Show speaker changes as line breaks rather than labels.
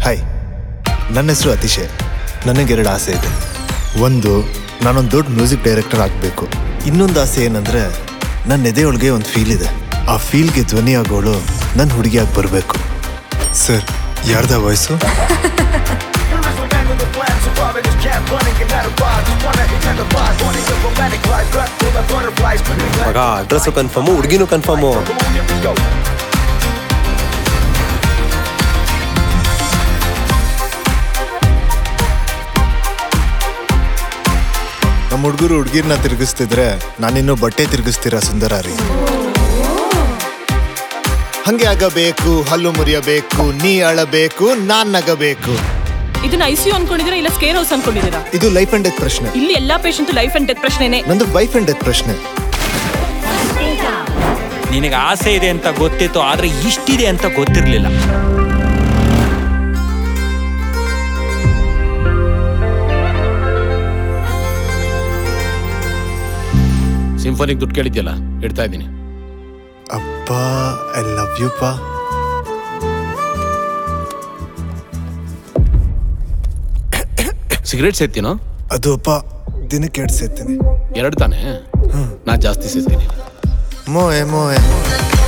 hi ನನ್ನ ಹೆಸರು ಅತಿಶಯ್ ನನಗೆರಡು ಆಸೆ ಇದೆ ಒಂದು ನಾನೊಂದು ದೊಡ್ಡ ಮ್ಯೂಸಿಕ್ ಡೈರೆಕ್ಟರ್ ಆಗಬೇಕು ಇನ್ನೊಂದು ಆಸೆ ಏನಂದರೆ ನನ್ನ ಎದೆಯೊಳಗೆ ಒಂದು ಫೀಲ್ ಇದೆ ಆ ಫೀಲ್ಗೆ ಧ್ವನಿ ಆಗೋಳು ನನ್ನ ಹುಡುಗಿಯಾಗಿ ಬರಬೇಕು ಸರ್ ಯಾರ್ದ ವಾಯ್ಸು
ಮಗ ಅಡ್ರೆಸ್ಸು ಕನ್ಫರ್ಮು ಹುಡುಗಿನೂ ಕನ್ಫರ್ಮು
ನಮ್ಮ ಹುಡುಗರು ಹುಡುಗಿರ್ನ ತಿರುಗಿಸ್ತಿದ್ರೆ ನಾನಿನ್ನೂ ಬಟ್ಟೆ ತಿರುಗಿಸ್ತೀರಾ ಸುಂದರಾರಿ ಹಂಗೆ ಆಗಬೇಕು ಹಲ್ಲು ಮುರಿಯಬೇಕು ನೀ ಅಳಬೇಕು ನಾನ್ ನಗಬೇಕು
ಇದನ್ನ ಐ ಸಿ ಅನ್ಕೊಂಡಿದ್ದೀರಾ ಇಲ್ಲ ಸ್ಕೇರ್ ಹೌಸ್ ಅನ್ಕೊಂಡಿದ್ದೀರಾ
ಇದು ಲೈಫ್ ಅಂಡ್ ಡೆತ್ ಪ್ರಶ್ನೆ
ಇಲ್ಲಿ ಎಲ್ಲಾ ಪೇಷಂಟ್ ಲೈಫ್ ಅಂಡ್ ಡೆತ್ ಪ್ರಶ್ನೆನೆ
ನಂದು ವೈಫ್ ಅಂಡ್ ಡೆತ್ ಪ್ರಶ್ನೆ
ನಿನಗೆ ಆಸೆ ಇದೆ ಅಂತ ಗೊತ್ತಿತ್ತು ಆದ್ರೆ ಇಷ್ಟಿದೆ ಅಂತ ಗೊತ್ತಿರಲಿಲ್ಲ
ಸಿಂಫೋನಿಗೆ ದುಡ್ಡು ಕೇಳಿದ್ಯಲ್ಲ ಇಡ್ತಾ ಇದ್ದೀನಿ
ಅಪ್ಪ ಐ ಲವ್ ಯು ಪಾ
ಸಿಗರೇಟ್ ಸೇರ್ತೀನೋ
ಅದು ಅಪ್ಪ ದಿನಕ್ಕೆ ಎರಡು ಸೇರ್ತೀನಿ
ಎರಡು ತಾನೇ ನಾ ಜಾಸ್ತಿ ಸೇರ್ತೀನಿ
ಮೋಯೆ ಮೋಯೆ